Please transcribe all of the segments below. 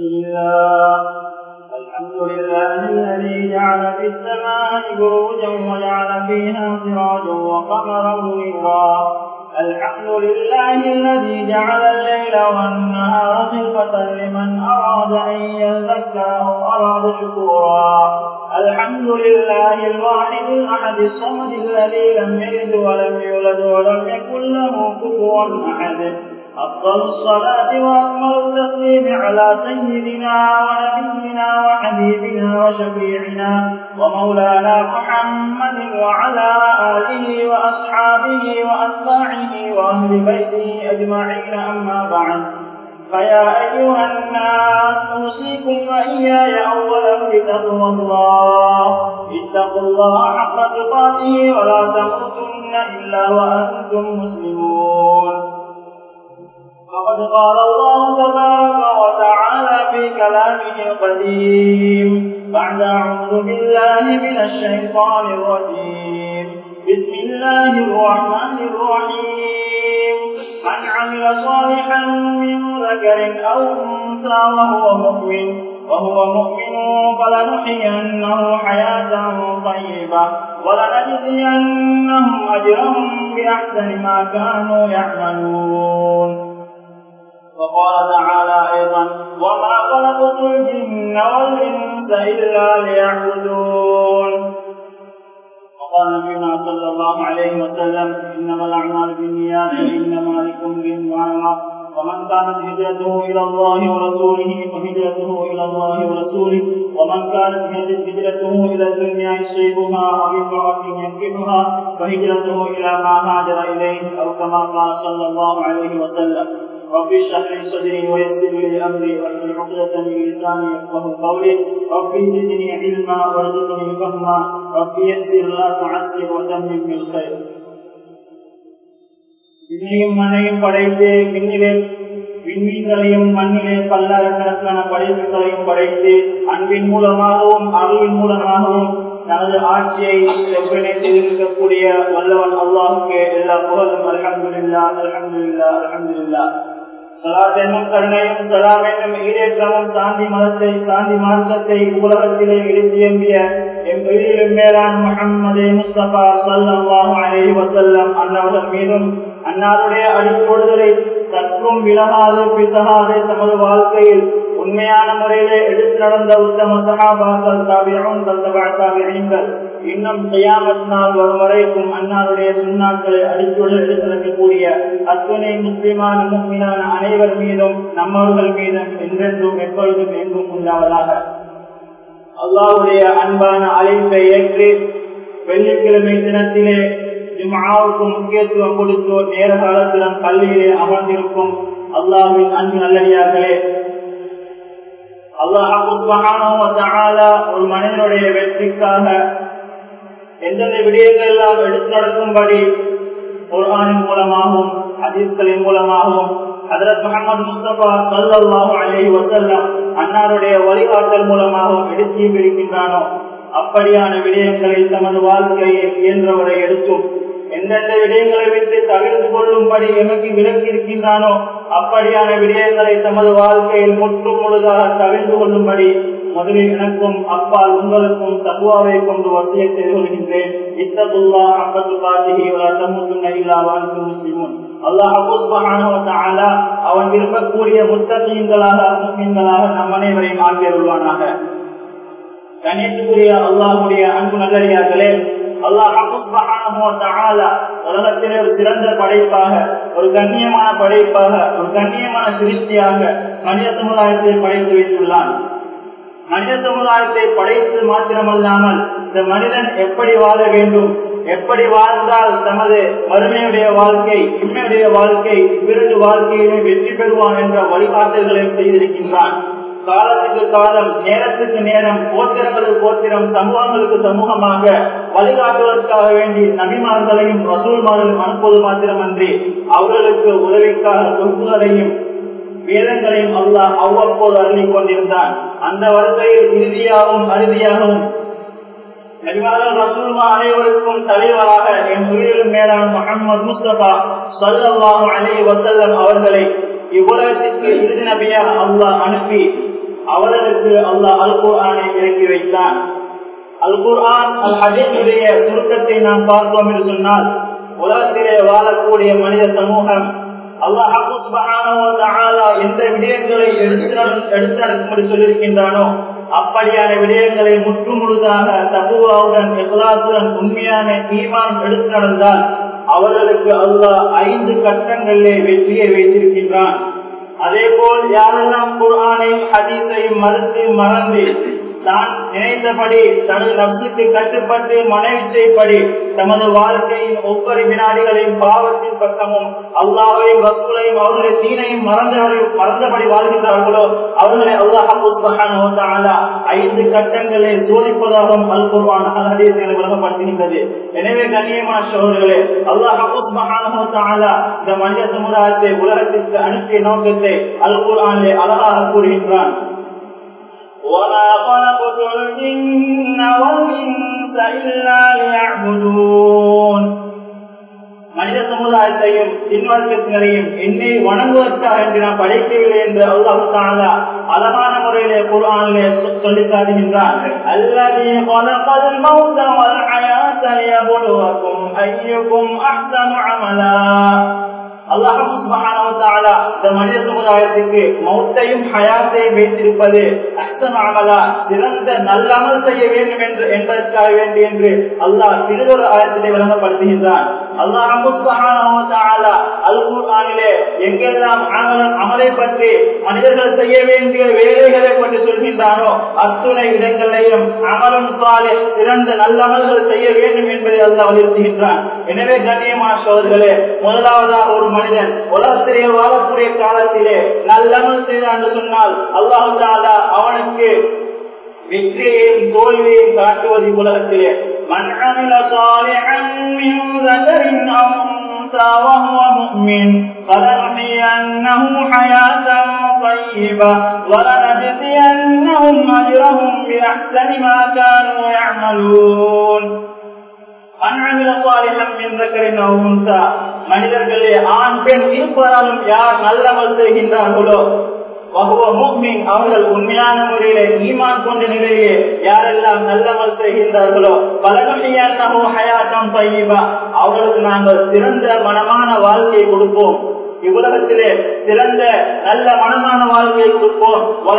لله الحمد لله الذي جعل في السماء بروجا وجعل فيها سراجا وقمرا منيرا الحمد لله الذي جعل الليل والنهار خلفة لمن أراد أن يذكر أو أراد شكورا الحمد لله الواحد الأحد الصمد الذي لم يلد ولم يولد ولم يكن له كفوا أحد أفضل الصلاة وأكمل التسليم على سيدنا ونبينا وحبيبنا وشفيعنا ومولانا محمد وعلى آله وأصحابه وأتباعه وأهل بيته أجمعين أما بعد فيا أيها الناس أوصيكم وإياي أولا بتقوى الله اتقوا الله حق تقاته ولا تموتن إلا وأنتم مسلمون فقد قال الله تبارك وتعالى في كلامه القديم بعد أعوذ بالله من الشيطان الرجيم بسم الله الرحمن الرحيم من عمل صالحا من ذكر أو أنثى وهو مؤمن وهو مؤمن فلنحيينه حياة طيبة ولنجزينهم أجرهم بأحسن ما كانوا يعملون وقال تعالى أيضا وما خلقت الجن والإنس إلا ليعبدون وقال نبينا صلى الله عليه وسلم إنما الأعمال بالنيات إنما لكل امرئ ما نوى ومن كانت هجرته إلى الله ورسوله فهجرته إلى الله ورسوله ومن كانت هجرته إلى الدنيا يصيبها أو امرأة ينكحها فهجرته إلى ما هاجر إليه أو كما قال صلى الله عليه وسلم رب اشرح لي صدري ويسر لي امري واحلل عقدة من لساني يفقه قولي رب زدني علما وارزقني فهما رب يسر لا تعسر وتمم بالخير விண்ணையும் மண்ணையும் படைத்து விண்ணிலே விண்மீன்களையும் மண்ணிலே பல்லாயிரக்கணக்கான படைப்புகளையும் படைத்து அன்பின் மூலமாகவும் அறிவின் மூலமாகவும் தனது ஆட்சியை செவ்வனைத்து இருக்கக்கூடிய வல்லவன் அல்லாஹுக்கு எல்லா புகழும் அலமதுல்லா அலமதுல்லா அலமதுல்லா சலாத் என்னும் கருணையும் சலாம் என்னும் ஈரேற்றமும் சாந்தி மதத்தை சாந்தி மார்க்கத்தை உலகத்திலே இழுத்தியம்பிய என் பெரியிலும் மேலான் முகம்மது முஸ்தபா சல்லாஹ் அலி வசல்லம் அன்னவர்கள் மீதும் அன்னாருடைய அடிப்பொழுதலை சற்றும் விலகாது பிசகாது தமது வாழ்க்கையில் உண்மையான முறையிலே எடுத்து நடந்த உத்தம சகாபாக்கள் தாபியம் தாபியங்கள் இன்னும் செய்யாமத் நாள் வரும் வரைக்கும் அன்னாருடைய சுண்ணாக்களை அடித்துள்ள எடுத்திருக்கக்கூடிய அத்துணை முஸ்லிமான முக்மீனான அனைவர் மீதும் நம்மவர்கள் மீதும் என்றென்றும் எப்பொழுதும் எங்கும் உண்டாவதாக அல்லாவுடைய அன்பான அழைப்பை ஏற்று வெள்ளிக்கிழமை தினத்திலே ஜுமாவுக்கு முக்கியத்துவம் கொடுத்து நேர காலத்திலும் கல்வியிலே அமர்ந்திருக்கும் அல்லாவின் அன்பு நல்லடியார்களே அல்லாஹால ஒரு மனிதனுடைய வெற்றிக்காக எந்தெந்த விடயங்கள் எல்லாம் எடுத்து நடக்கும்படி குர்ஆனின் மூலமாகவும் ஹதீஸ்களின் மூலமாகவும் ஹதரத் முகமது முஸ்தபா சல்லாஹு அலி வசல்லம் அன்னாருடைய வழிகாட்டல் மூலமாகவும் எடுத்தியும் இருக்கின்றானோ அப்படியான விடயங்களை தமது வாழ்க்கையை இயன்றவரை எடுத்தும் எந்தெந்த விடயங்களை விட்டு தவிர்த்து கொள்ளும்படி எமக்கு விலக்கி இருக்கின்றானோ அப்படியான விடயங்களை தமது வாழ்க்கையில் முற்றும் முழுதாக தவிர்த்து கொள்ளும்படி முதலில் எனக்கும் அப்பால் உங்களுக்கும் தகுவாவை கொண்டு வசிய செய்து கொள்கின்றேன் இத்தகுல்லா அப்பத்து பாட்டிகி தமுத்துன்ன இல்லாவான் முஸ்லிமுன் அல்லாஹ் அவன் விரும்பக்கூடிய முத்தீன்களாக முஸ்லிம்களாக நம் அனைவரையும் ஆக்கியருள்வானாக கணேசுக்குரிய அல்லாஹுடைய அன்பு நல்லடியார்களே உலகத்திலே ஒரு சிறந்த படைப்பாக ஒரு கண்ணியமான படைப்பாக ஒரு கண்ணியமான சிருஷ்டியாக மனித சமுதாயத்தை படைத்து வைத்துள்ளான் மனித சமுதாயத்தை படைத்து மாத்திரமல்லாமல் இந்த மனிதன் எப்படி வாழ வேண்டும் எப்படி வாழ்ந்தால் தமது வறுமையுடைய வாழ்க்கை இன்மையுடைய வாழ்க்கை இவ்விரண்டு வாழ்க்கையிலே வெற்றி பெறுவான் என்ற வழிகாட்டுதலையும் செய்திருக்கின்றான் காலத்துக்கு காலம் நேரத்துக்கு நேரம் கோத்திரங்களுக்கு கோத்திரம் சமூகங்களுக்கு சமூகமாக வழிகாட்டுவதற்காக வேண்டி நபிமார்களையும் ரசூல்மார்களையும் அனுப்புவது மாத்திரமன்றி அவர்களுக்கு உதவிக்காக சொத்துகளையும் வேதங்களையும் அல்லாஹ் அவ்வப்போது அருளிக் கொண்டிருந்தான் அந்த வரிசையில் இறுதியாகவும் அறுதியாகவும் நபிமார்கள் ரசூல்மா அனைவருக்கும் தலைவராக என் உயிரிலும் மேலான முகமது முஸ்தபா சல்லாஹு அலி வசல்லம் அவர்களை இவ்வுலகத்திற்கு இறுதி நபியாக அல்லாஹ் அனுப்பி அவர்களுக்கு அல்லாஹ் அல் குர்ஆனை இறக்கி வைத்தான் அல் குர்ஆன் அல் ஹதீஸுடைய சுருக்கத்தை நாம் பார்த்தோம் என்று சொன்னால் உலகத்திலே வாழக்கூடிய மனித சமூகம் அல்லாஹ் எந்த விடயங்களை எடுத்து எடுத்து நடக்கும்படி சொல்லியிருக்கின்றானோ அப்படியான விடயங்களை முற்று முழுதாக தகுவாவுடன் எகலாத்துடன் உண்மையான ஈமான் எடுத்து நடந்தால் அவர்களுக்கு அல்லாஹ் ஐந்து கட்டங்களிலே வெற்றியை வைத்திருக்கின்றான் அதே போல் யாரெல்லாம் குர்ஆனையும் ஹதீஸையும் மறுத்து மறந்து தான் நினைத்தபடி தனது நப்சுக்கு கட்டுப்பட்டு மனைவிச்சைப்படி தமது வாழ்க்கையின் ஒவ்வொரு வினாடிகளையும் பாவத்தின் பக்கமும் அல்லாவையும் ரசூலையும் அவருடைய தீனையும் மறந்தவரை மறந்தபடி வாழ்கின்றார்களோ அவர்களை அல்லாஹ் ஐந்து கட்டங்களை சோதிப்பதாகவும் அல் குர்வான் ஹதீஸ்களை விளங்கப்படுத்துகின்றது எனவே கண்ணியமான சோழர்களே அல்லாஹ் இந்த மனித சமுதாயத்தை உலகத்திற்கு அனுப்பிய நோக்கத்தை அல் குர்ஆனிலே அழகாக கூறுகின்றான் وما خلقت الجن والإنس إلا ليعبدون மனித சமுதாயத்தையும் சின்வர்க்கத்தினரையும் என்னை வணங்குவதற்காக என்று நான் படைக்கவில்லை என்று அல்லாஹு தாலா அழகான முறையிலே குர்ஆனிலே சொல்லி காட்டுகின்றார் الذي خلق الموت والحياة ليبلوكم أيكم أحسن عملا இந்த மனித சமுதாயத்துக்கு மௌத்தையும் ஹயாத்தையும் வைத்திருப்பது அஷ்டமாமலா சிறந்த நல்லமல் செய்ய வேண்டும் என்று என்பதற்காக வேண்டி என்று அல்லாஹ் சிறிதொரு ஆயத்திலே விளங்கப்படுத்துகின்றான் அல்லாஹாலே எங்கெல்லாம் அமலை பற்றி மனிதர்கள் செய்ய வேண்டிய வேலைகளை பற்றி சொல்கின்றானோ அத்துணை இடங்களையும் அமலும் காலே சிறந்த நல்லமல்கள் செய்ய வேண்டும் என்பதை அல்லாஹ் வலியுறுத்துகின்றான் எனவே கண்ணியமான சோதர்களே முதலாவதாக ஒரு மனிதன் உலகத்திலே வாழக்கூடிய காலத்திலே நல்லமல் செய்தான் என்று சொன்னால் அல்லாஹு தாலா அவனுக்கு வெற்றியையும் தோல்வியையும் காட்டுவது உலகத்திலே من عمل صالحا من ذكر أو أنثى وهو مؤمن فلنحيينه حياة طيبة ولنجزينهم أجرهم بأحسن ما كانوا يعملون மனிதர்களே ஆண் பெண் இருப்பதாலும் யார் நல்லமல் செய்கின்றார்களோ அவர்கள் உண்மையான முறையில ஈமான் கொண்ட நிலையிலே யாரெல்லாம் நல்லமல் செய்கின்றார்களோ பலகமையானோ ஹயாத்தம் பையீபா அவர்களுக்கு நாங்கள் சிறந்த மனமான வாழ்க்கையை கொடுப்போம் இவ்வுலகத்திலே சிறந்த நல்ல மனமான வாழ்க்கையை கொடுப்போம்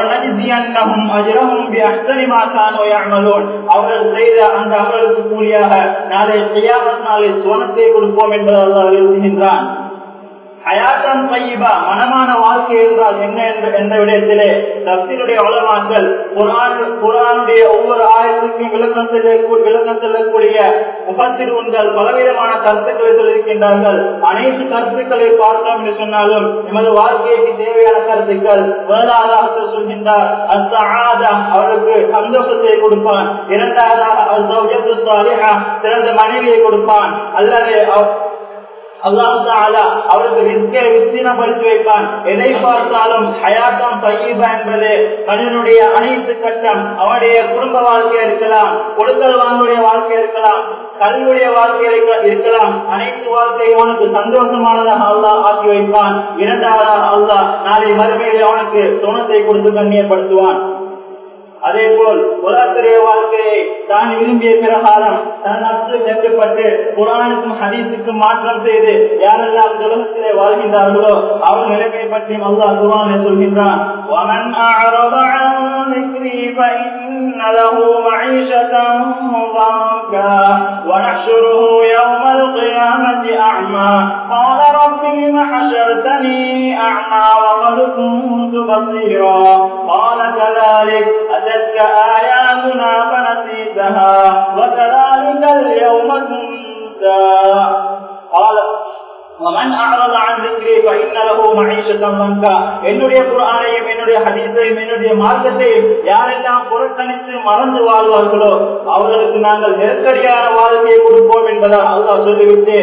அவர்கள் செய்த அந்த அவர்களுக்கு கூலியாக நாளை செய்யாமல் நாளை சோனத்தை கொடுப்போம் என்பதாக எழுதுகின்றான் ஹயாத்தம் பையபா மனமான வாழ்க்கை என்றால் என்ன என்ற என்ற விடயத்திலே தப்சீருடைய உலமாக்கள் குரானுடைய ஒவ்வொரு ஆயத்துக்கும் விளக்கம் செல்ல விளக்கம் செல்லக்கூடிய முகத்திருவுங்கள் பலவிதமான கருத்துக்களை சொல்லியிருக்கின்றார்கள் அனைத்து கருத்துக்களை பார்த்தோம் என்று சொன்னாலும் எமது வாழ்க்கைக்கு தேவையான கருத்துக்கள் முதலாவதாக சொல்கின்றார் அவருக்கு சந்தோஷத்தை கொடுப்பான் இரண்டாவதாக சிறந்த மனைவியை கொடுப்பான் அல்லது அல்லாஹாலா அவருக்கு ரிஸ்கை விஸ்தீனப்படுத்தி வைப்பான் எதை பார்த்தாலும் ஹயாத்தம் பையீபா என்பது மனிதனுடைய அனைத்து கட்டம் அவனுடைய குடும்ப வாழ்க்கை இருக்கலாம் கொடுக்கல் வாங்குடைய வாழ்க்கை இருக்கலாம் கல்வியுடைய வாழ்க்கை இருக்கலாம் அனைத்து வாழ்க்கையும் அவனுக்கு சந்தோஷமானதாக அல்லாஹ் ஆக்கி வைப்பான் இரண்டாவதாக அல்லாஹ் நாளை மறுமையில் அவனுக்கு சோனத்தை கொடுத்து கண்ணியப்படுத்துவான் அதே போல் உலகத்துடைய வாழ்க்கையை தான் விரும்பிய பிரகாரம் தன் அச்சு கட்டுப்பட்டு குரானுக்கும் ஹதீஸுக்கும் மாற்றம் செய்து யாரெல்லாம் உலகத்திலே வாழ்கின்றார்களோ அவர் நிலைமை பற்றியும் அல்லாஹ் குரானை சொல்கின்றான் ومن أعرض عن ذكري فإن له معيشة ضنكا ونحشره يوم القيامة أعمى قال رب لم حشرتني أعمى وقد كنت بصيرا قال كذلك أتتك آياتنا فنسيتها وكذلك اليوم تنسى قال ومن أعرض عن ذكري فإن له معيشة ضنكا என்னுடைய குர்ஆனையும் என்னுடைய ஹதீஸையும் என்னுடைய மார்க்கத்தையும் யாரெல்லாம் புறக்கணித்து மறந்து வாழ்வார்களோ அவர்களுக்கு நாங்கள் நெருக்கடியான வாழ்க்கையை கொடுப்போம் என்பதால் அல்லாஹ் சொல்லிவிட்டு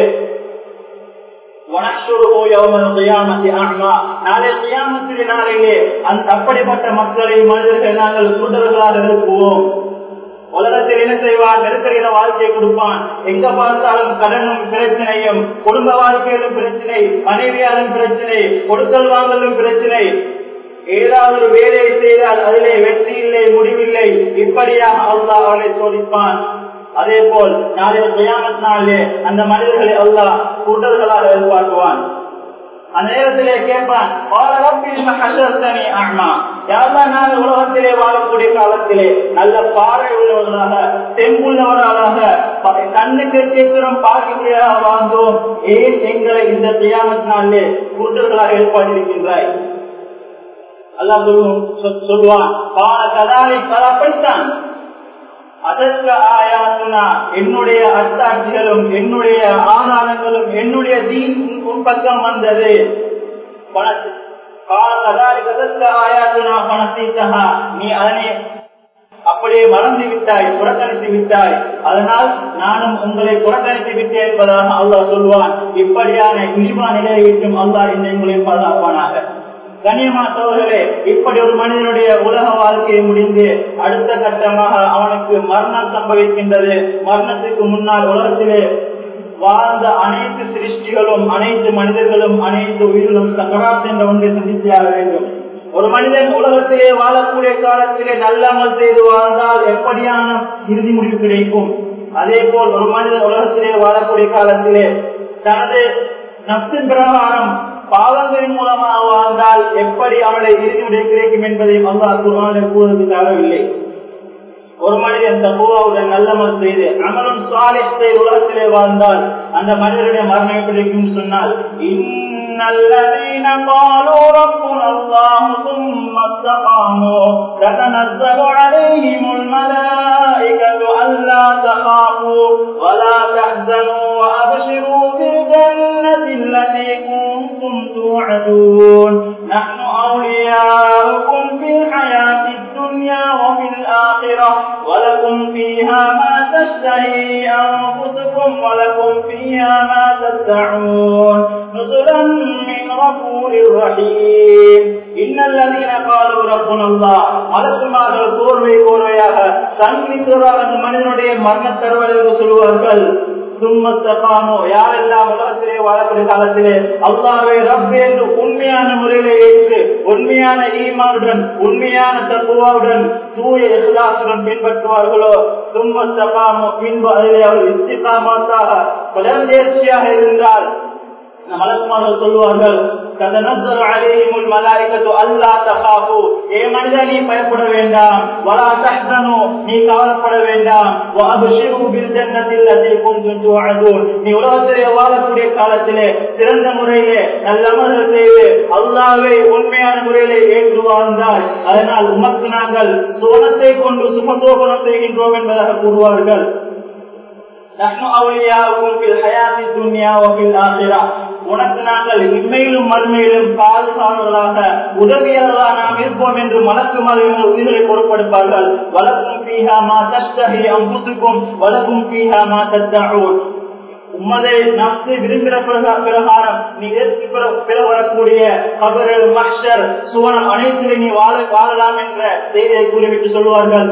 அப்படிப்பட்ட மக்களை மனிதர்கள் நாங்கள் கூட்டர்களாக எழுப்புவோம் உலகத்தில் என்ன செய்வான் நெருக்கடியில வாழ்க்கையை கொடுப்பான் எங்க பார்த்தாலும் கடனும் பிரச்சனையும் குடும்ப வாழ்க்கையிலும் பிரச்சனை மனைவியாலும் பிரச்சனை கொடுக்கல் வாங்கலும் பிரச்சனை ஏதாவது ஒரு வேலையை செய்தால் அதிலே வெற்றி இல்லை முடிவில்லை இப்படியாக அல்லாஹ் அவளை சோதிப்பான் அதே போல் நாளைய கியாமத் நாளிலே அந்த மனிதர்களை அல்லாஹ் கூட்டர்களாக எதிர்பார்க்குவான் அந்த நேரத்திலே கேட்பான் நாங்கள் உலகத்திலே வாழக்கூடிய காலத்திலே நல்ல பார்வை உள்ளவர்களாக தெம்புள்ளவர்களாக கண்ணுக்கு கேட்கிறோம் பார்க்கக்கூடியதாக வாழ்ந்தோம் ஏன் எங்களை இந்த தியாமத் நாளிலே கூட்டர்களாக ஏற்பாடிருக்கின்றாய் அல்லா சொல்லுவான் பால கதாவை அப்படித்தான் அதற்கு ஆயாசுனா என்னுடைய அத்தாட்சிகளும் என்னுடைய ஆதாரங்களும் என்னுடைய தீன் உன் பக்கம் வந்தது நீ அதனை அப்படியே மறந்து விட்டாய் புறக்கணித்து விட்டாய் அதனால் நானும் உங்களை புறக்கணித்து விட்டேன் என்பதாக அல்லாஹ் சொல்வான் இப்படியான இழிவா நிலையை விட்டும் அல்லாஹ் இந்த உங்களையும் பாதுகாப்பானாக கண்ணியமாத்தவர்களே இப்படி ஒரு மனிதனுடைய உலக வாழ்க்கையை முடிந்து அடுத்த கட்டமாக அவனுக்கு மரணம் சம்பவிக்கின்றது மரணத்துக்கு முன்னால் உலகத்திலே வாழ்ந்த அனைத்து சிருஷ்டிகளும் அனைத்து மனிதர்களும் அனைத்து உயிர்களும் சக்கராத் என்ற ஒன்றை சந்தித்தியாக வேண்டும் ஒரு மனிதன் உலகத்திலே வாழக்கூடிய காலத்திலே நல்லமல் செய்து வாழ்ந்தால் எப்படியான இறுதி முடிவு கிடைக்கும் அதே போல் ஒரு மனிதன் உலகத்திலே வாழக்கூடிய காலத்திலே தனது நப்சின் பிரகாரம் பாவங்களின் மூலமாக வாழ்ந்தால் எப்படி அவளை இறுதி முடிவு கிடைக்கும் என்பதையும் அல்லாஹ் குரானில் கூறுவது தேவையில்லை ஒரு மனிதன் தப்புவாவுடன் நல்லமல் செய்து அமலும் சாலை செய்து உலகத்திலே வாழ்ந்தால் அந்த மனிதனுடைய மரணம் கிடைக்கும் சொன்னால் الذين قالوا ربنا الله ثم استقاموا تتنزل عليهم الملائكة ألا تخافوا ولا تحزنوا وأبشروا بالجنة التي كنتم توعدون نحن أولياؤكم في الحياة الدنيا وفي الآخرة ولكم فيها ما تشتهي أنفسكم ولكم فيها ما تدعون نزلا من غفور رحيم إن الذين قالوا ربنا الله மலக்குமார்கள் கோர்வை கோர்வையாக சங்கிலித்தோராக அந்த மனிதனுடைய மரண தருவதை சொல்லுவார்கள் சும்மத்தகாமோ யாரெல்லாம் உலகத்திலே வாழக்கூடிய காலத்திலே அல்லாவே ரப் என்று உண்மையான முறையிலே ஏற்று உண்மையான ஈமானுடன் உண்மையான தத்துவாவுடன் தூய இஸ்லாத்துடன் பின்பற்றுவார்களோ சும்மத்தகாமோ பின்பு அதிலே அவர் இஸ்திகாமத்தாக புலந்தேர்ச்சியாக இருந்தால் மலக்குமார்கள் சொல்லுவார்கள் ததனஸ்ஸரு அலைஹிமுல் மலாயிகத்து அல்லா தகாஃபு ஏ மனிதா நீ பயப்பட வேண்டாம் வலா தஹ்சனு நீ கவலைப்பட வேண்டாம் வஅப்ஷிரு பில் ஜன்னத்தில் லதி குன்தும் துஅதுன் நீ உலகத்திலே வாழக்கூடிய காலத்திலே சிறந்த முறையிலே நல்ல அமல்கள் செய்து அல்லாஹ்வை உண்மையான முறையிலே ஏற்று வாழ்ந்தால் அதனால் உமக்கு நாங்கள் சோனத்தை கொண்டு சுமசோபனம் செய்கின்றோம் என்பதாக கூறுவார்கள் نحن أولياؤكم في الحياة الدنيا وفي الآخرة உனக்கு நாங்கள் இன்மையிலும் மறுமையிலும் பாதுகாவலர்களாக உதவியாளர்களாக நாம் இருப்போம் என்று மலக்கு மலையினர் உயிர்களை பொருட்படுப்பார்கள் வளர்க்கும் பீஹா மா தஷ்டஹி அம்புசுக்கும் வளர்க்கும் பீஹா மா தத்தாவூர் உம்மதை நப்சு விரும்புகிற பிரகாரம் நீ ஏற்று பெற வரக்கூடிய கபரல் மஷர் சுவனம் அனைத்திலும் நீ வாழ வாழலாம் என்ற செய்தியை கூறிவிட்டு சொல்வார்கள்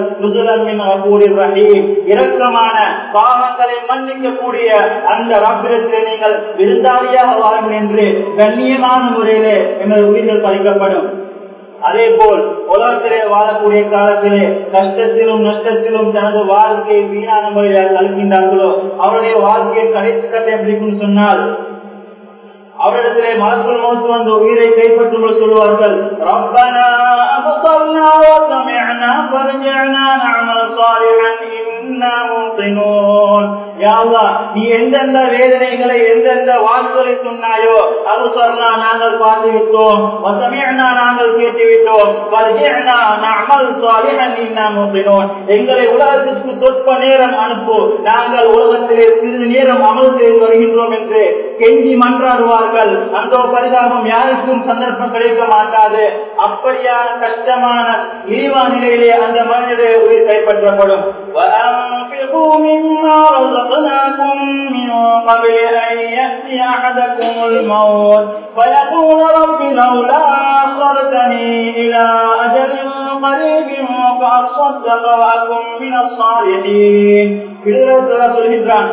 ரஹீம் இரக்கமான பாவங்களை மன்னிக்கக்கூடிய அந்த ரப்பிடத்திலே நீங்கள் விருந்தாளியாக வாருங்கள் என்று கண்ணியமான முறையிலே எமது உயிர்கள் பறிக்கப்படும் அதே போல் உலகத்திலே வாழக்கூடிய காலத்திலே கஷ்டத்திலும் நஷ்டத்திலும் தனது வாழ்க்கையை வீணான முறையில் கலக்கின்றார்களோ அவருடைய வாழ்க்கையை கடைசி கட்டை பிடிக்கும் சொன்னால் அவரிடத்திலே மலக்குள் மோசு வந்து உயிரை கைப்பற்றும் சொல்லுவார்கள் ரப்பனா அபசர்னா வசமிஅனா ஃபர்ஜிஅனா நஅமல் சாலிஹன் இன்னா முகினூன் யா அல்லாஹ் நீ எந்தெந்த வேதனைகளை எந்தெந்த வாக்குகளை சொன்னாயோ அபசர்னா நாங்கள் பார்த்து விட்டோம் வசமிஅனா நாங்கள் கேட்டு விட்டோம் ஃபர்ஜிஅனா நஅமல் சாலிஹன் இன்னா முகினூன் எங்களை உலகத்திற்கு சொற்ப நேரம் அனுப்பு நாங்கள் உலகத்திலே சிறிது நேரம் அமல் செய்து வருகின்றோம் என்று கெஞ்சி மன்றாடுவார்கள் அந்த பரிதாபம் யாருக்கும் சந்தர்ப்பம் கிடைக்க மாட்டாது அப்படியான கஷ்டமான இழிவா நிலையிலே அந்த மனிதனுடைய உயிர் கைப்பற்றப்படும் وأنفقوا مما رزقناكم من قبل أن يأتي أحدكم الموت فيقول رب لولا أخرتني إلى أجل قريب فأصدق وأكن من الصالحين சொல்கின்றான்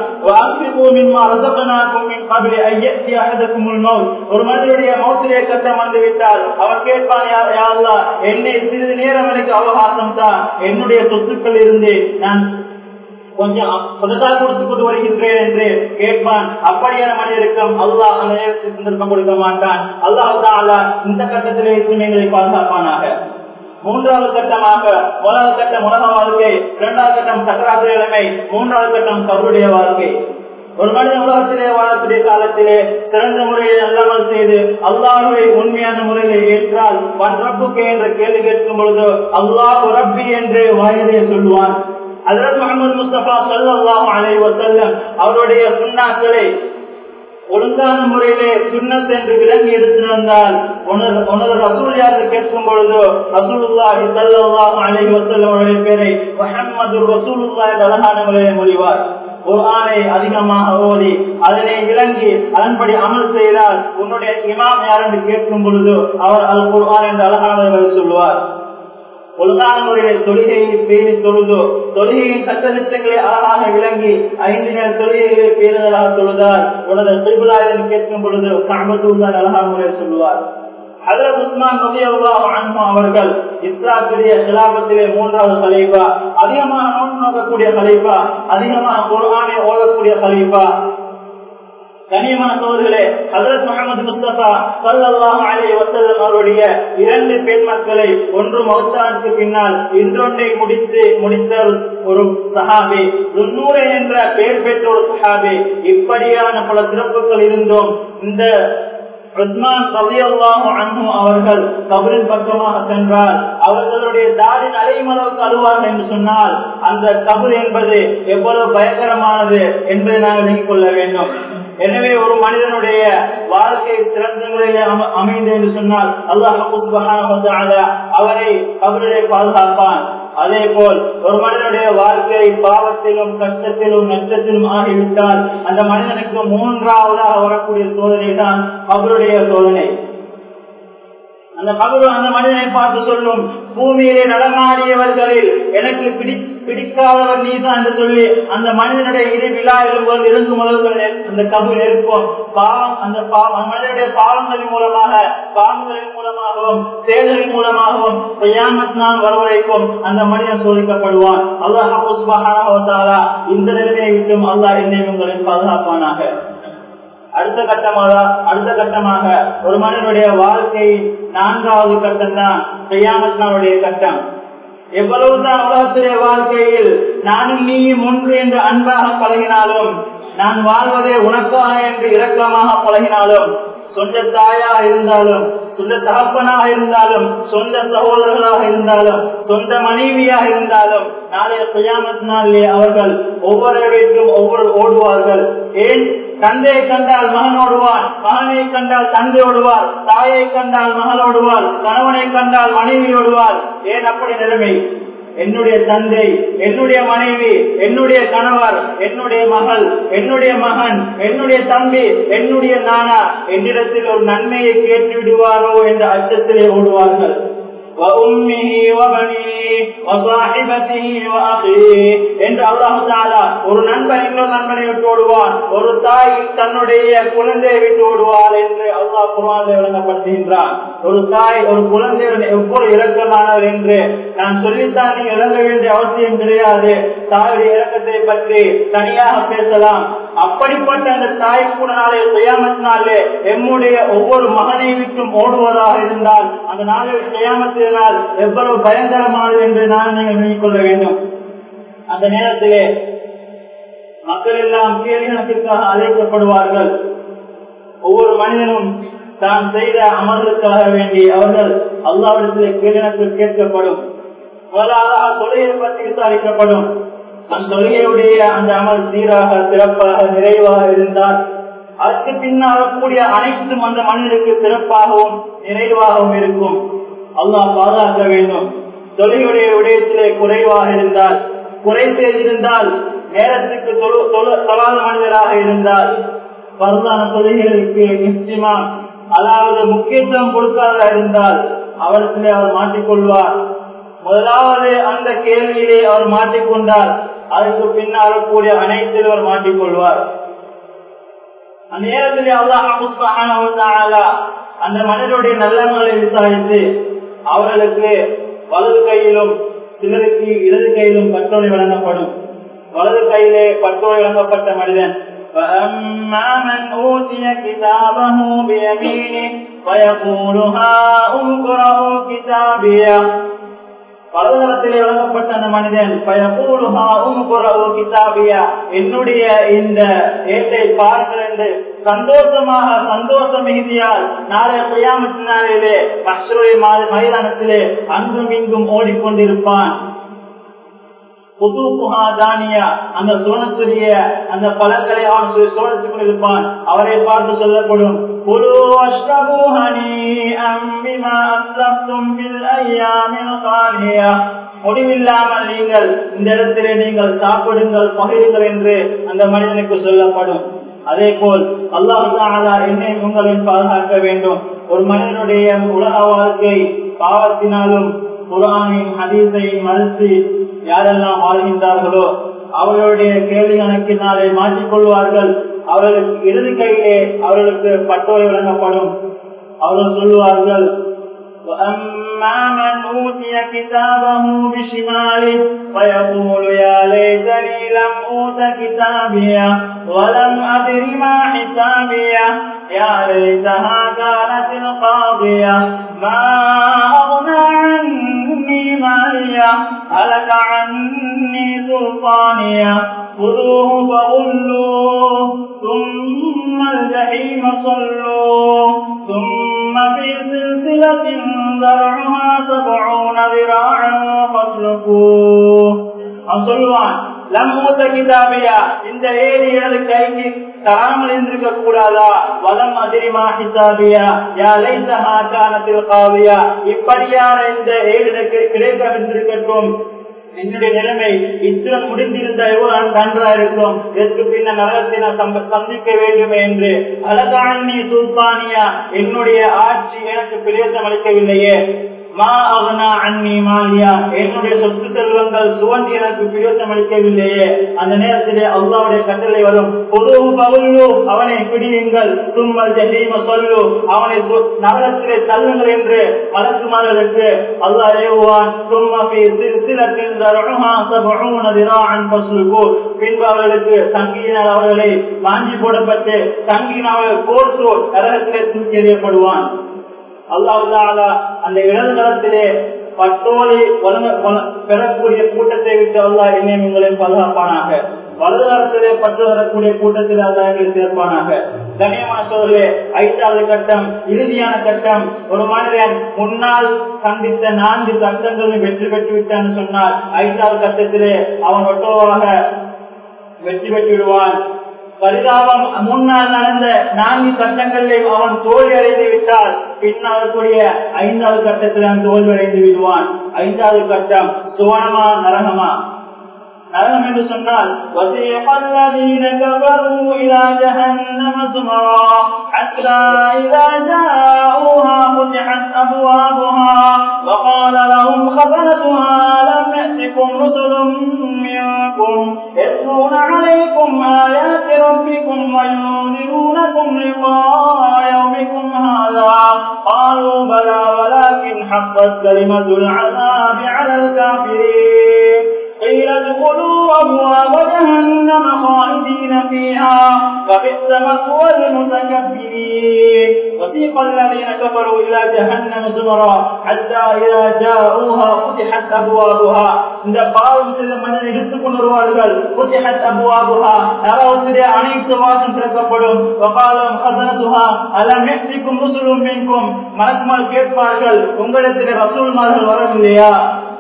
ஒரு மனிதனுடைய மௌத்திலே கட்டம் வந்து விட்டால் அவன் கேட்பான் என்னை சிறிது நேரம் எனக்கு அவகாசம் தான் என்னுடைய சொத்துக்கள் இருந்து நான் கொஞ்சம் சொந்தத்தா கொடுத்து கொண்டு வருகின்றேன் என்று கேட்பான் அப்படியான மனிதருக்கும் அல்லாஹ் அந்த நேரத்தில் சந்தர்ப்பம் கொடுக்க மாட்டான் அல்லாஹ் இந்த கட்டத்திலே எங்களை பாதுகாப்பானாக மூன்றாவது கட்டமாக முதலாவது கட்டம் உலக வாழ்க்கை இரண்டாவது கட்டம் சக்கராத்து நிலைமை மூன்றாவது கட்டம் கருடைய வாழ்க்கை ஒரு மனிதன் உலகத்திலே வாழக்கூடிய காலத்திலே சிறந்த முறையில் அல்லாமல் செய்து அல்லாஹுவை உண்மையான முறையில் ஏற்றால் வன் ரப்புக்கு என்ற கேள்வி கேட்கும் பொழுது அல்லாஹ் ரப்பி என்று வாயிலே சொல்லுவான் அதற்கு முகமது முஸ்தபா சல்லாஹ் அலை வசல்லம் அவருடைய சுண்ணாக்களை ஒழுங்கான முறையிலே சுண்ணத் என்று விலங்கி எடுத்திருந்தால் உனது ரசூல் யாரு கேட்கும் பொழுது ரசூலுல்லாஹி ஸல்லல்லாஹு அலைஹி வஸல்லம் அவருடைய பேரை முஹம்மது ரசூலுல்லாஹி அழகான முறையை மொழிவார் குர்ஆனை அதிகமாக ஓதி அதனை விளங்கி அதன்படி அமல் செய்தால் உன்னுடைய இமாம் யார் என்று கேட்கும் பொழுது அவர் அல் குர்ஆன் என்று அழகான சொல்லுவார் ஒழுங்கான முறையில் தொழுகையை பேணி தொழுதோ தொழுகையின் சட்டத்திட்டங்களை அழகாக விளங்கி ஐந்து நேர தொழுகைகளை பேணுதலாக தொழுதார் உனது திருவிழாவில் கேட்கும் பொழுது காமத்தூர்தான் அழகான முறையில் சொல்லுவார் ஹதரத் உஸ்மான் அவர்கள் இஸ்லாத்துடைய சிலாபத்திலே மூன்றாவது கலைப்பா அதிகமாக நோன் நோக்கக்கூடிய கலைப்பா அதிகமாக குரானை ஓடக்கூடிய கலைப்பா கனியமான சோதர்களே ஹசரத் முகமது முஸ்தபா சல்லாஹ் அலி வசல்லம் அவருடைய இரண்டு பெண் மக்களை ஒன்று மௌத்தானுக்கு பின்னால் இன்னொன்றை முடித்து முடித்த ஒரு சஹாபி துன்னூரை என்ற பெயர் பெற்ற ஒரு சஹாபி இப்படியான பல சிறப்புகள் இருந்தும் இந்த உஸ்மான் ரலியல்லாஹு அன்ஹு அவர்கள் கபரின் பக்கமாக சென்றால் அவர்களுடைய தாரின் அலையும் அளவுக்கு அழுவார்கள் என்று சொன்னால் அந்த கபர் என்பது எவ்வளவு பயங்கரமானது என்பதை நாங்கள் விளங்கிக் கொள்ள வேண்டும் எனவே ஒரு மனிதனுடைய வாழ்க்கை சிறந்த முறையில் அமைந்து என்று சொன்னால் அல்லாஹ் அவரை அவருடைய பாதுகாப்பான் அதே போல் ஒரு மனிதனுடைய வாழ்க்கை பாவத்திலும் கஷ்டத்திலும் நஷ்டத்திலும் ஆகிவிட்டால் அந்த மனிதனுக்கு மூன்றாவதாக வரக்கூடிய சோதனை தான் அவருடைய சோதனை அந்த கபரு அந்த மனிதனை பார்த்து சொல்லும் பூமியிலே நடமாடியவர்களில் எனக்கு பிடி பிடிக்காதவர் நீதான் என்று சொல்லி அந்த மனிதனுடைய இரு விழா எழும்போது இருந்து முதல்கள் அந்த கபு நெருப்போம் பாவம் அந்த பாவம் மனிதனுடைய பாவங்களின் மூலமாக பாவங்களின் மூலமாகவும் செயல்களின் மூலமாகவும் செய்யாமத்தான் வரவழைக்கும் அந்த மனிதன் சோதிக்கப்படுவான் அல்லாஹ் இந்த நிலைமையை விட்டும் அல்லாஹ் என்னை உங்களின் பாதுகாப்பானாக அடுத்த கட்டமாக அடுத்த கட்டமாக ஒரு மனிதனுடைய வாழ்க்கையின் நான்காவது கட்டம் தான் செய்யாமத்னாவுடைய கட்டம் எவ்வளவுதான் உலகத்திலே வாழ்க்கையில் நானும் நீயும் ஒன்று என்று அன்பாக பழகினாலும் நான் வாழ்வதே உனக்காக என்று இரக்கமாக பழகினாலும் சொந்த தாயாக இருந்தாலும் சொந்த தகப்பனாக இருந்தாலும் சொந்த சகோதரர்களாக இருந்தாலும் சொந்த மனைவியாக இருந்தாலும் நாளைய சுயாமத் நாளிலே அவர்கள் ஒவ்வொரு வீட்டிலும் ஒவ்வொரு ஓடுவார்கள் ஏன் தந்தையை கண்டால் மகன் ஓடுவார் மகனை கண்டால் தந்தை ஓடுவார் தாயை கண்டால் மகள் ஓடுவார் கணவனை கண்டால் மனைவி ஓடுவார் ஏன் அப்படி நிலைமை என்னுடைய தந்தை என்னுடைய மனைவி என்னுடைய கணவர் என்னுடைய மகள் என்னுடைய மகன் என்னுடைய தம்பி என்னுடைய நானா என்னிடத்தில் ஒரு நன்மையை கேட்டு விடுவாரோ என்ற அச்சத்திலே ஓடுவார்கள் என்று அல்லாஹாலா ஒரு நண்பன் இன்னொரு நண்பனை விட்டு ஓடுவான் ஒரு தாய் தன்னுடைய குழந்தையை விட்டு ஓடுவார் என்று அல்லாஹ் குரான் விளங்கப்படுத்துகின்றான் ஒரு தாய் ஒரு குழந்தையுடன் எவ்வளவு இறக்கமானவர் என்று நான் சொல்லித்தான் நீங்க இறங்க வேண்டிய அவசியம் கிடையாது தாயுடைய இறக்கத்தை பற்றி தனியாக பேசலாம் அப்படிப்பட்ட அந்த தாய் கூட நாளை சுயாமத்தினாலே எம்முடைய ஒவ்வொரு மகனை விட்டும் ஓடுவதாக இருந்தால் அந்த நாளில் சுயாமத்தினால் எவ்வளவு பயங்கரமானது என்று நான் நீங்கள் நினைவு கொள்ள வேண்டும் அந்த நேரத்திலே மக்கள் எல்லாம் கேள்விகளுக்காக அழைக்கப்படுவார்கள் ஒவ்வொரு மனிதனும் தான் செய்த அமர்களுக்காக வேண்டி அவர்கள் அல்லாவிடத்திலே கேள்வினத்தில் கேட்கப்படும் முதலாவதாக தொழிலை பற்றி விசாரிக்கப்படும் அந்த தொழிலுடைய அந்த அமல் சீராக சிறப்பாக நிறைவாக இருந்தால் அதற்கு பின்னால் கூடிய அனைத்தும் அந்த மனிதனுக்கு சிறப்பாகவும் நிறைவாகவும் இருக்கும் அல்லாஹ் பாதுகாக்க வேண்டும் தொழிலுடைய விடயத்திலே குறைவாக இருந்தால் குறை செய்திருந்தால் நேரத்துக்கு தொழாத மனிதராக இருந்தால் பரதான தொழில்களுக்கு நிச்சயமா அதாவது முக்கியத்துவம் கொடுக்காத இருந்தால் அவரிடத்திலே அவர் மாட்டிக்கொள்வார் முதலாவது அந்த கேள்வியிலே அவர் மாட்டிக்கொண்டார் அதுக்கு பின்னால் கூடிய அனைத்திலும் அவர் மாட்டிக்கொள்வார் அந்த நேரத்தில் அல்லாஹ் அந்த மனிதனுடைய நல்லங்களை விசாரித்து அவர்களுக்கு வலது கையிலும் சிலருக்கு இடது கையிலும் பட்டோலை வழங்கப்படும் வலது கையிலே பட்டோலை வழங்கப்பட்ட மனிதன் فأما من أوتي كتابه بيمينه فيقول هاؤم اقرءوا كتابيه பலதளத்திலே வழங்கப்பட்ட அந்த மனிதன் கிதாபியா என்னுடைய இந்த ஏட்டை பாருங்கள் என்று சந்தோஷமாக சந்தோஷ மிகுதியால் நாளை செய்யாமற்ற நாளிலே மற்றொரு மைதானத்திலே அங்கும் இங்கும் ஓடிக்கொண்டிருப்பான் தானியா அந்த சோனத்துடைய அந்த பழங்களை அவன் சோனத்துக் கொண்டிருப்பான் அவரை பார்த்து சொல்லப்படும் குரு முடிவில்லாமல் நீங்கள் இந்த இடத்திலே நீங்கள் சாப்பிடுங்கள் பகிருங்கள் என்று அந்த மனிதனுக்கு சொல்லப்படும் அதே போல் அல்லாஹாலா என்னை உங்களின் பாதுகாக்க வேண்டும் ஒரு மனிதனுடைய உலக வாழ்க்கை பாவத்தினாலும் குரானையும் ஹதீஸையும் மறுத்து யாரெல்லாம் வாழ்கின்றார்களோ அவர்களுடைய கேள்வி கணக்கினாலே மாற்றிக்கொள்வார்கள் அவர்களுக்கு இறுதி கையிலே அவர்களுக்கு பட்டோலை வழங்கப்படும் அவர்கள் சொல்லுவார்கள் وأما من أوتي كتابه بشماله فيقول يا ليتني لم أوت كتابيه ولم أدر ما حسابيه يا ليتها كانت القاضية ما أغنى عني مالية هلك عني سلطانية خذوه فغلوه ثم الجحيم صلوه ثم في سلسلة ذرعها سبعون ذراعا فاسلكوه சொல்லுவான் லம்மூத்த கிதாபியா இந்த ஏழு இடது கைக்கு தராமல் இருந்திருக்க கூடாதா வலம் அதிரிமா ஹிசாபியா யா லைசஹா கானத்தில் காவியா இப்படியான இந்த ஏழு கிடைக்கவிருந்திருக்கட்டும் என்னுடைய நிலைமை இத்துடன் முடிந்திருந்த எவ்வளவு நன்றா இருக்கும் இதற்கு பின்ன நரகத்தை நான் சந்திக்க வேண்டும் என்று அழகாணி சுல்தானியா என்னுடைய ஆட்சி எனக்கு பிரயோசனம் அளிக்கவில்லையே மா அவனா அன்னி மாலியா என்னுடைய சொத்து செல்வங்கள் சுவந்தி எனக்கு பிரயோசனம் அளிக்கவில்லையே அந்த நேரத்திலே அல்லாவுடைய கட்டளை வரும் பொது பவுல்லு அவனை பிடியுங்கள் தும்மல் ஜஹீம சொல்லு அவனை நகரத்திலே தள்ளுங்கள் என்று மலக்குமார்களுக்கு அல்லாஹ் ஏவுவான் தும்மபி சிலத்தில் பின்பு அவர்களுக்கு தங்கியினால் அவர்களை வாங்கி போடப்பட்டு தங்கியின் அவர்கள் கோர்த்து நரகத்திலே தூக்கி எறியப்படுவான் அல்லாஹ் அந்த இடது காலத்திலே பட்டோலை பெறக்கூடிய கூட்டத்தை விட்டு அல்லாஹ் என்னையும் உங்களையும் பாதுகாப்பானாக வலது காலத்திலே பற்று வரக்கூடிய கூட்டத்தில் அல்லாஹ் சேர்ப்பானாக கண்ணியமான சோழர்களே ஐந்தாவது கட்டம் இறுதியான கட்டம் ஒரு மனிதன் முன்னால் சந்தித்த நான்கு கட்டங்களும் வெற்றி பெற்று விட்டான்னு சொன்னால் ஐந்தாவது கட்டத்திலே அவன் ஒட்டோவாக வெற்றி பெற்று விடுவான் பரிதாபம் முன்னால் நடந்த நான்கு கட்டங்களில் அவன் தோல்வி அடைந்து விட்டால் பின்னால் கூடிய ஐந்தாவது கட்டத்தில் அவன் தோல்வி அடைந்து விடுவான் ஐந்தாவது கட்டம் சுவனமா நரகமா நரகம் என்று சொன்னால் وَسِيقَ الَّذِينَ كَفَرُوا إِلَى جَهَنَّمَ زُمَرًا حَتَّى إِذَا جَاءُوهَا فُتِحَتْ أَبْوَابُهَا وَقَالَ لَهُمْ خَزَنَتُهَا أَلَمْ يَأْتِكُمْ رُسُلٌ مِّنكُمْ يَتْلُونَ عَلَيْكُمْ آيَاتِ رَبِّكُمْ وَيُنذِرُونَكُمْ لِقَاءَ يَوْمِكُمْ هَٰذَا قَالُوا بَلَىٰ وَلَٰكِنْ حَقَّتْ كَلِمَةُ الْعَذَابِ عَلَى الْكَافِرِينَ قيل ادخلوا أبواب جهنم خالدين فيها فبئس مثوى المتكبرين وسيق الذين كفروا إلى جهنم زمرا حتى إذا جاءوها فتحت أبوابها இந்த பாவம் செய்த மனிதனை இழுத்துக் கொண்டு வருவார்கள் புத்திஹத் அபுவாபுஹா நரகத்திலே அனைத்து வாசம் திறக்கப்படும் வகாலம் ஹசனதுஹா அலம் யக்திக்கும் ருசுலும் மின்கும் மலக்குமார் கேட்பார்கள் உங்களிடத்திலே ரசூல்மார்கள் வரவில்லையா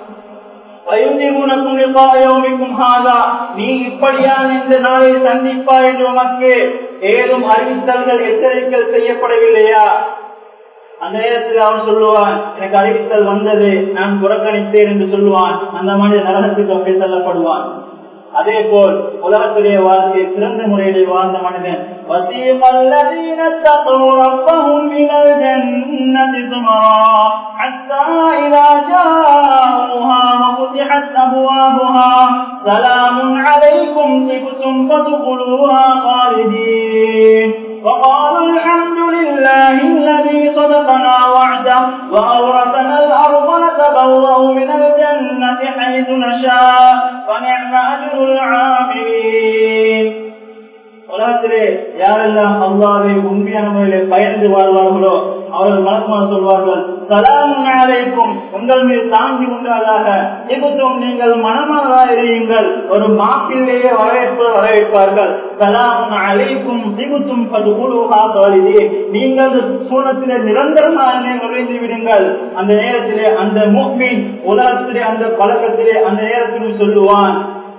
நீ இப்படியான இந்த நாளை சந்திப்பாய் என்று உனக்கு ஏதும் அறிவித்தல்கள் எச்சரிக்கைகள் செய்யப்படவில்லையா அந்த நேரத்தில் அவன் சொல்லுவான் எனக்கு அறிவித்தல் வந்தது நான் புறக்கணித்தேன் என்று சொல்லுவான் அந்த மனித நரகத்துக்கு அப்படி தள்ளப்படுவான் அதே போல் உலகத்துடைய வாழ்க்கையை சிறந்த முறையிலே வாழ்ந்த மனிதன் وسيق الذين اتقوا ربهم إلى الجنة زمرا حتى إذا جاءوها وفتحت فتحت أبوابها سلام عليكم طبتم فادخلوها خالدين وقالوا الحمد لله الذي صدقنا وعده وأورثنا الأرض نتبوأ من الجنة حيث نشاء فنعم أجر العاملين உலகத்திலே யாரெல்லாம் அல்லாவை உண்மையான முறையிலே பயந்து வாழ்வார்களோ அவர்கள் மனசுமான சொல்வார்கள் சலாம் அலைக்கும் உங்கள் மீது தாங்கி உண்டாதாக இப்போதும் நீங்கள் மனமானதா இருங்கள் ஒரு மாப்பிள்ளையே வரவேற்பு வரவேற்பார்கள் சலாம் அலைக்கும் திகுத்தும் பதுகுலுகா தோழிதே நீங்கள் சூழத்திலே நிரந்தரமாக நுழைந்து விடுங்கள் அந்த நேரத்திலே அந்த மூமின் உலகத்திலே அந்த பழக்கத்திலே அந்த நேரத்திலும் சொல்லுவான்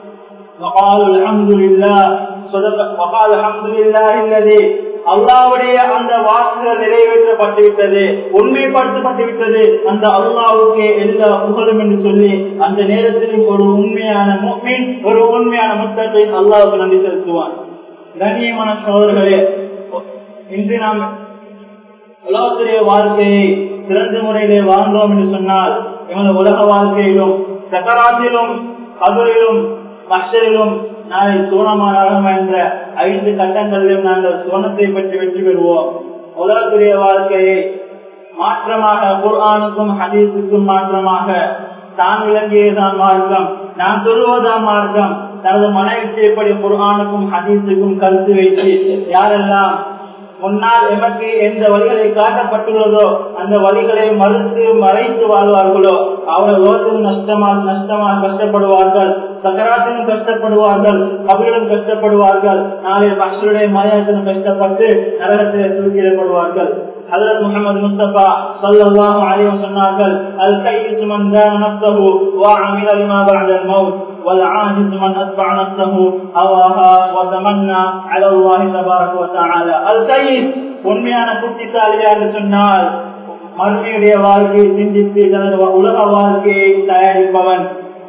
وقالوا الحمد لله صدق وقال الحمد لله الذي அல்லாவுடைய அந்த வாக்குகள் நிறைவேற்றப்பட்டு விட்டது உண்மைப்படுத்தப்பட்டு விட்டது அந்த அல்லாவுக்கே எல்லா புகழும் என்று சொல்லி அந்த நேரத்திலும் ஒரு உண்மையான முக்மீன் ஒரு உண்மையான முத்தத்தை அல்லாவுக்கு நன்றி செலுத்துவான் கண்ணியமான சோதர்களே இன்று நாம் உலகத்துடைய வாழ்க்கையை சிறந்த முறையிலே வாழ்ந்தோம் என்று சொன்னால் எமது உலக வாழ்க்கையிலும் சக்கராத்திலும் கபரிலும் மஷரிலும் நாளை சோனமானாலும் என்ற ஐந்து கட்டங்களிலும் நாங்கள் சோனத்தை பற்றி வெற்றி பெறுவோம் உலகத்துடைய வாழ்க்கையை மாற்றமாக குர்ஆனுக்கும் ஹதீஸுக்கும் மாற்றமாக தான் விளங்கியதான் மார்க்கம் நான் சொல்லுவதான் மார்க்கம் தனது மனைவிச்சைப்படி குர்ஆனுக்கும் ஹதீஸுக்கும் கருத்து வைத்து யாரெல்லாம் முன்னால் எமக்கு எந்த வழிகளை காட்டப்பட்டுள்ளதோ அந்த வழிகளை மறுத்து மறைத்து வாழ்வார்களோ அவர்கள் லோகத்திலும் நஷ்டமாக நஷ்டமாக கஷ்டப்படுவார்கள் சக்கராத்திலும் கஷ்டப்படுவார்கள் கபிலும் கஷ்டப்படுவார்கள் நாளை மக்களுடைய மலையாளத்திலும் கஷ்டப்பட்டு நரகத்திலே தூக்கிடப்படுவார்கள் ஹதரத் முகமது முஸ்தபா சல்லல்லாஹு அலைஹி சொன்னார்கள் அல் கைஸ் மன் தான நஃப்ஸஹு வ அமில லிமா பஅத அல் மௌத் والعاجز من أتبع نفسه هواها وتمنى على الله تبارك وتعالى الكيس உண்மையான புத்திசாலியா என்று சொன்னால் மறுமையுடைய வாழ்க்கையை சிந்தித்து தனது உலக வாழ்க்கையை தயாரிப்பவன்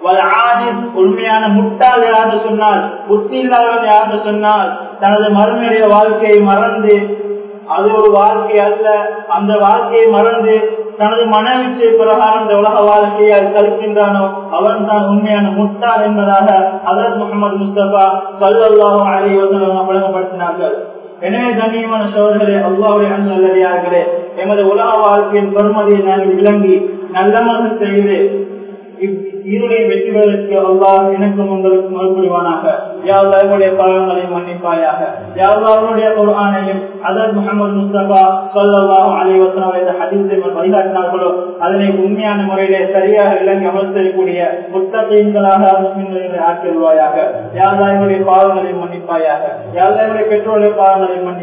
உண்மையான முட்டாள் யாரு சொன்னால் புத்தி இல்லாதவன் யாரு சொன்னால் தனது மறுமையுடைய வாழ்க்கையை மறந்து அது ஒரு வாழ்க்கை அல்ல அந்த வாழ்க்கையை மறந்து தனது மனவிச்சை பிரகாரம் இந்த உலக வாழ்க்கையை கருக்கின்றானோ அவன் தான் உண்மையான முட்டாள் என்பதாக அதர் முகமது முஸ்தபா சல்லாஹும் அலி வழங்கப்படுத்தினார்கள் எனவே கண்ணியமான சோழர்களே அல்லாவுடைய நல்லடியார்களே எமது உலக வாழ்க்கையின் பெருமதியை நாங்கள் விளங்கி நல்லமாக செய்து இருளையை வெற்றிவதற்கு அல்லாஹ் எனக்கும் உங்களுக்கும் மறுபுரிவானாக யாவ் அவருடைய பாவங்களை மன்னிப்பாயாக யாவ் அவருடைய குர்ஆனையும் அதர் முகமது முஸ்தபா சொல்லலாம் அலைவசனம் என்ற ஹதீஸை வழிகாட்டினார்களோ அதனை உண்மையான முறையிலே சரியாக விளங்கி அமர்த்தக்கூடிய புத்தகங்களாக முஸ்லிம்களை ஆக்கிடுவாயாக யாவ் அவருடைய பாவங்களை மன்னிப்பாயாக யாவ் அவருடைய பெற்றோருடைய பாவங்களை மன்னி